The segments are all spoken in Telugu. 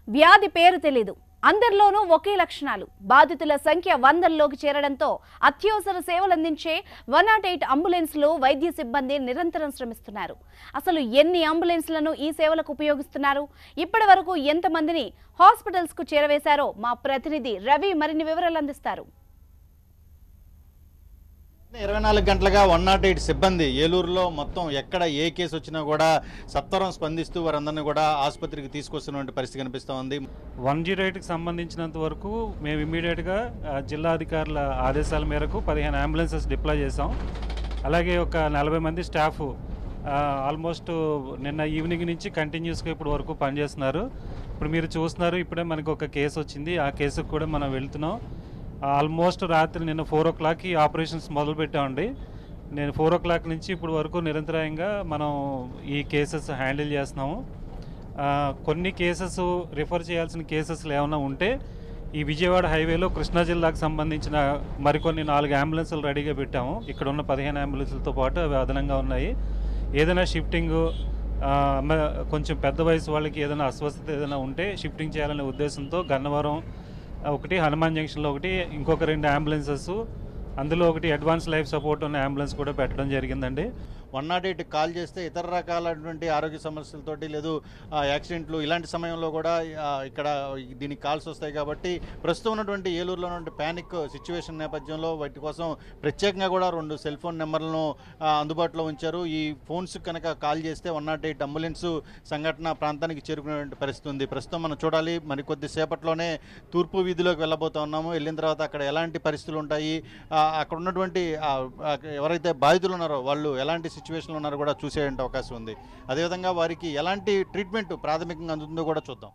వ్యాధి పేరు తెలీదు అందరిలోనూ ఒకే లక్షణాలు బాధితుల సంఖ్య వందల్లోకి చేరడంతో అత్యవసర సేవలందించే వన్ నాట్ ఎయిట్ అంబులెన్స్లు వైద్య సిబ్బంది నిరంతరం శ్రమిస్తున్నారు అసలు ఎన్ని అంబులెన్స్లను ఈ సేవలకు ఉపయోగిస్తున్నారు ఇప్పటి వరకు ఎంతమందిని హాస్పిటల్స్ కు చేరవేశారో మా ప్రతినిధి రవి మరిన్ని వివరాలు అందిస్తారు ఇరవై నాలుగు గంటలుగా వన్ నాట్ ఎయిట్ సిబ్బంది ఏలూరులో మొత్తం ఎక్కడ ఏ కేసు వచ్చినా కూడా సత్వరం స్పందిస్తూ వారందరినీ కూడా ఆసుపత్రికి తీసుకొస్తున్నటువంటి పరిస్థితి కనిపిస్తూ ఉంది వన్ జీరో ఎయిట్కి సంబంధించినంత వరకు మేము ఇమీడియట్గా ఆ, జిల్లా అధికారుల ఆదేశాల మేరకు పదిహేను అంబులెన్సెస్ డిప్లాయ్ చేసాం అలాగే ఒక నలభై మంది స్టాఫ్ ఆల్మోస్ట్ నిన్న ఈవినింగ్ నుంచి కంటిన్యూస్గా ఇప్పుడు వరకు పనిచేస్తున్నారు ఇప్పుడు మీరు చూస్తున్నారు ఇప్పుడే మనకు ఒక కేసు వచ్చింది ఆ కేసుకు కూడా మనం వెళ్తున్నాం ఆల్మోస్ట్ రాత్రి నిన్న ఫోర్ ఓ క్లాక్కి ఆపరేషన్స్ మొదలు పెట్టామండి నేను ఫోర్ ఓ క్లాక్ నుంచి ఇప్పుడు వరకు నిరంతరాయంగా మనం ఈ కేసెస్ హ్యాండిల్ చేస్తున్నాము ఆ, కొన్ని కేసెస్ రిఫర్ చేయాల్సిన కేసెస్ ఏమైనా ఉంటే ఈ విజయవాడ హైవేలో కృష్ణా జిల్లాకు సంబంధించిన మరికొన్ని నాలుగు అంబులెన్సులు రెడీగా పెట్టాము ఇక్కడ ఉన్న పదిహేను అంబులెన్సులతో పాటు అవి అదనంగా ఉన్నాయి ఏదైనా షిఫ్టింగ్ కొంచెం పెద్ద వయసు వాళ్ళకి ఏదైనా అస్వస్థత ఏదైనా ఉంటే షిఫ్టింగ్ చేయాలనే ఉద్దేశంతో గన్నవరం ఒకటి హనుమాన్ జంక్షన్లో ఒకటి ఇంకొక రెండు అంబులెన్సెస్ అందులో ఒకటి అడ్వాన్స్ లైఫ్ సపోర్ట్ ఉన్న అంబులెన్స్ కూడా పెట్టడం జరిగిందండి వన్ నాట్ ఎయిట్ కాల్ చేస్తే ఇతర రకాలైనటువంటి ఆరోగ్య సమస్యలతోటి లేదు ఆ, యాక్సిడెంట్లు ఇలాంటి సమయంలో కూడా ఆ, ఇక్కడ దీనికి కాల్స్ వస్తాయి కాబట్టి ప్రస్తుతం ఉన్నటువంటి ఏలూరులో ఉన్నటువంటి ప్యానిక్ సిచ్యువేషన్ నేపథ్యంలో వాటి కోసం ప్రత్యేకంగా కూడా రెండు సెల్ ఫోన్ నెంబర్లను ఆ, అందుబాటులో ఉంచారు ఈ ఫోన్స్ కనుక కాల్ చేస్తే వన్ నాట్ ఎయిట్ అంబులెన్స్ సంఘటన ప్రాంతానికి చేరుకునేటువంటి పరిస్థితి ఉంది ప్రస్తుతం మనం చూడాలి మరికొద్ది సేపట్లోనే తూర్పు వీధిలోకి వెళ్ళబోతా ఉన్నాము వెళ్ళిన తర్వాత అక్కడ ఎలాంటి పరిస్థితులు ఉంటాయి ఆ, అక్కడ ఉన్నటువంటి ఆ, ఆ, ఎవరైతే బాధితులు ఉన్నారో వాళ్ళు ఎలాంటి సిచ్యువేషన్లో ఉన్నారో కూడా చూసే అవకాశం ఉంది అదేవిధంగా వారికి ఎలాంటి ట్రీట్మెంట్ ప్రాథమికంగా అందుతుందో కూడా చూద్దాం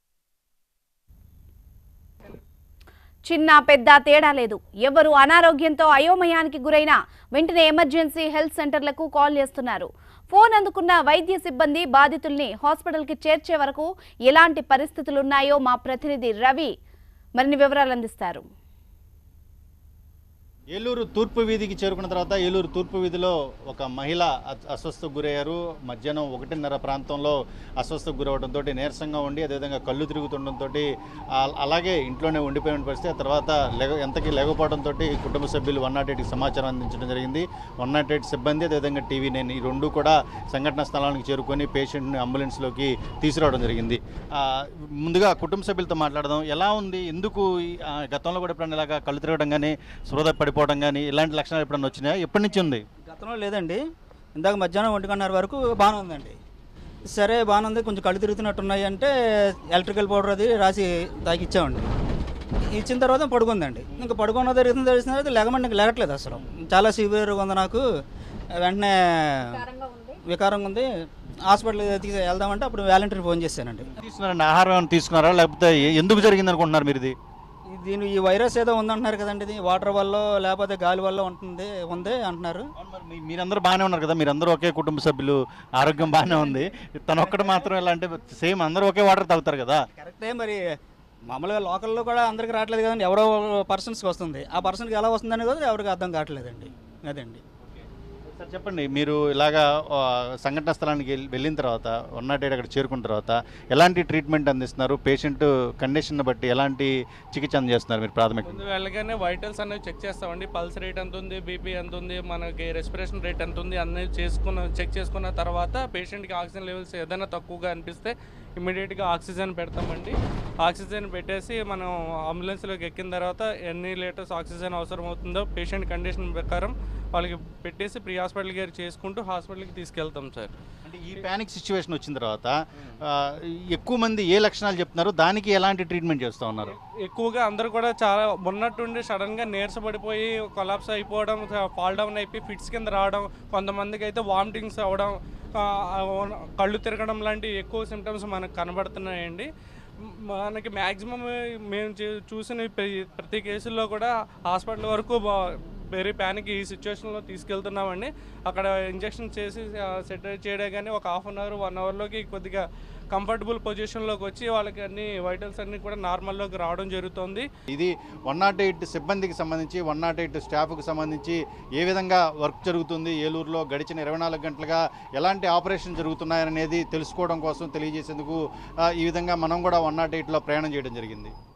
చిన్న పెద్ద తేడా లేదు ఎవరు అనారోగ్యంతో అయోమయానికి గురైనా వెంటనే ఎమర్జెన్సీ హెల్త్ సెంటర్లకు కాల్ చేస్తున్నారు ఫోన్ అందుకున్న వైద్య సిబ్బంది బాధితుల్ని హాస్పిటల్కి చేర్చే వరకు ఎలాంటి పరిస్థితులున్నాయో మా ప్రతినిధి రవి మరిన్ని వివరాలు అందిస్తారు ఏలూరు తూర్పు వీధికి చేరుకున్న తర్వాత ఏలూరు తూర్పు వీధిలో ఒక మహిళ అ- అస్వస్థకు గురయ్యారు మధ్యాహ్నం ఒకటిన్నర ప్రాంతంలో అస్వస్థకు గురవడంతో నీరసంగా ఉండి అదేవిధంగా కళ్ళు తిరుగుతుండటంతో అలాగే ఇంట్లోనే ఉండిపోయిన పరిస్థితి ఆ తర్వాత లెగ ఎంతకీ లేకపోవడంతో కుటుంబ సభ్యులు వన్ నాట్ ఎయిట్కి సమాచారం అందించడం జరిగింది వన్ నాట్ ఎయిట్ సిబ్బంది అదేవిధంగా టీవీ నేను ఈ రెండు కూడా సంఘటన స్థలానికి చేరుకొని పేషెంట్ని అంబులెన్స్లోకి తీసుకురావడం జరిగింది ఆ, ముందుగా కుటుంబ సభ్యులతో మాట్లాడదాం ఎలా ఉంది ఎందుకు ఈ, ఆ, గతంలో కూడా ఎప్పుడన్నా ఇలాగా కళ్ళు తిరగడం కానీ స్పృహ పడిపోవడం కానీ ఇలాంటి లక్షణాలు ఎప్పుడన్నా వచ్చినాయా ఎప్పటి నుంచి ఉంది గతంలో లేదండి ఇందాక మధ్యాహ్నం ఒంటి గంటన్నర వరకు బాగానే ఉందండి సరే బాగానే ఉంది కొంచెం కళ్ళు తిరుగుతున్నట్టున్నాయి అంటే ఎలక్ట్రికల్ పౌడర్ అది రాసి తాగిచ్చామండి ఇచ్చిన తర్వాత పడుకుందండి ఇంకా పడుకున్న తిరుగుతుంది తెలిసిన తర్వాత లెగమండి ఇంకా లేగట్లేదు అసలు చాలా సివియర్గా ఉంది నాకు వెంటనే వికారంగా ఉంది హాస్పిటల్ తీసి వెళ్దామంటే అప్పుడు వాలంటీర్ ఫోన్ చేశానండి తీసుకున్నారండి ఆహారం ఏమైనా తీసుకున్నారా లేకపోతే ఎ- ఎందుకు జరిగింది అనుకుంటున్నారు మీరు ఇది ఈ- దీని ఈ వైరస్ ఏదో ఉందంటున్నారు కదండి ఇది వాటర్ వల్ల లేకపోతే గాలి వల్ల ఉంటుంది ఉంది అంటున్నారు అవును మరి మీ- మీరందరూ బాగానే ఉన్నారు కదా మీరందరూ ఒకే కుటుంబ సభ్యులు ఆరోగ్యం బాగానే ఉంది తను ఒక్కడు మాత్రం ఎలా అంటే సేమ్ అందరూ ఒకే వాటర్ తాగుతారు కదా కరెక్టే మరి మామూలుగా లోకల్లో కూడా అందరికి రావట్లేదు కదండి ఎవరో పర్సన్స్కి వస్తుంది ఆ పర్సన్కి ఎలా వస్తుందని కూడా ఎవరికి అర్థం కావట్లేదండి అదండి సార్ చెప్పండి మీరు ఇలాగా ఆ, సంఘటన స్థలానికి వెళ్ళి- వెళ్ళిన తర్వాత వన్ నాట్ ఎయిట్ అక్కడ చేరుకున్న తర్వాత ఎలాంటి ట్రీట్మెంట్ అందిస్తున్నారు పేషెంట్ కండిషన్ బట్టి ఎలాంటి చికిత్స అందజేస్తున్నారు మీరు ప్రాథమికంగా ముందు వెళ్ళగానే వైటల్స్ అనేవి చెక్ చేస్తామండి పల్స్ రేట్ ఎంత ఉంది బీపీ ఎంత ఉంది మనకి రెస్పిరేషన్ రేట్ ఎంత ఉంది అన్నీ చేసుకున్న చెక్ చేసుకున్న తర్వాత పేషెంట్కి ఆక్సిజన్ లెవెల్స్ ఏదైనా తక్కువగా అనిపిస్తే ఇమీడియట్గా ఆక్సిజన్ పెడతామండి ఆక్సిజన్ పెట్టేసి మనం అంబులెన్స్లోకి ఎక్కిన తర్వాత ఎన్ని లీటర్స్ ఆక్సిజన్ అవసరం అవుతుందో పేషెంట్ కండిషన్ ప్రకారం వాళ్ళకి పెట్టేసి ప్రీ హాస్పిటల్ కేర్ చేసుకుంటూ హాస్పిటల్కి తీసుకెళ్తాం సార్ అంటే ఈ ప్యానిక్ సిచ్యువేషన్ వచ్చిన తర్వాత ఆ, ఎక్కువ మంది ఏ లక్షణాలు చెప్తున్నారు దానికి ఎలాంటి ట్రీట్మెంట్ చేస్తూ ఉన్నారు ఎక్కువగా అందరూ కూడా చాలా ఉన్నట్టుండి సడన్గా నీరసపడిపోయి కొలాప్స్ అయిపోవడం ఫాల్ డౌన్ అయిపోయి ఫిట్స్ కింద రావడం కొంతమందికి అయితే వామిటింగ్స్ అవ్వడం ఆ, ఆ, కళ్ళు తిరగడం లాంటి ఎక్కువ సిమ్టమ్స్ మనకు కనబడుతున్నాయండి మనకి మ్యాక్సిమం మేము చూ- చూసిన ప్రతి- ప్రతి కేసుల్లో కూడా హాస్పిటల్ వరకు వెరీ ప్యానిక్ ఈ సిచ్యువేషన్లో తీసుకెళ్తున్నామండి అక్కడ ఇంజెక్షన్ చేసి సెట్ చేయడం కానీ ఒక హాఫ్ అన్ అవర్ వన్ అవర్లోకి కొద్దిగా కంఫర్టబుల్ పొజిషన్లోకి వచ్చి వాళ్ళకి అన్ని వైటల్స్ అన్ని కూడా నార్మల్లోకి రావడం జరుగుతుంది ఇది వన్ నాట్ ఎయిట్ సిబ్బందికి సంబంధించి వన్ నాట్ ఎయిట్ స్టాఫ్కి సంబంధించి ఏ విధంగా వర్క్ జరుగుతుంది ఏలూరులో గడిచిన ఇరవై నాలుగు గంటలుగా ఎలాంటి ఆపరేషన్ జరుగుతున్నాయనేది తెలుసుకోవడం కోసం తెలియజేసేందుకు ఆ, ఈ విధంగా మనం కూడా వన్ నాట్ ఎయిట్లో ప్రయాణం చేయడం జరిగింది